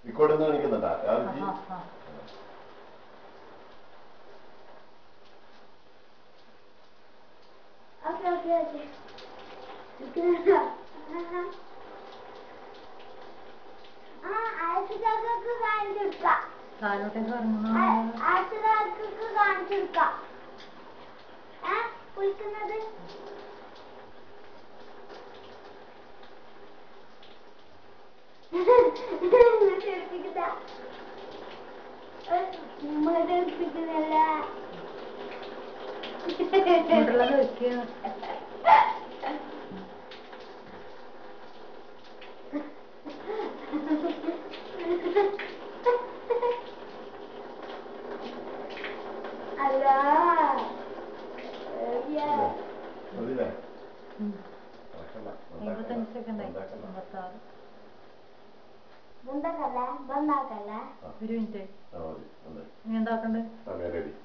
ഇക്കോടെ കാണിക്കുന്നുണ്ടാ രാജി ആ, ആ. Okay okay okay ഇരിക്കുന്നുണ്ടോ? ആ ആഴ്ചക്കാർക്ക് കാണിച്ചു കൊടുക്കാം താഴോട്ടേക്ക് ഇറങ്ങുന്നു ആഴ്ചക്കാർക്ക് കാണിച്ചു കൊടുക്കാം ഏ കുളിക്കുന്നത് എടുപ്പിക്കുന്ന എടുപ്പിക്കുന്നല്ല ഇങ്ങോട്ടുള്ളത് വെക്കുക അല്ല മതില്ലേ ഉം. നടക്കണ്ട, എൺപത്തഞ്ച് സെക്കൻഡ് ആയി ഉണ്ടാക്കണ്ട. അമ്പത്താറ് ബന്ധാക്കല്ല ബന്ധാക്കല്ല ആ, ഒരു മിനിറ്റ് ആ, മതി, നന്നായി. ഇനി എന്താക്കണ്ടേ സമയം റെഡി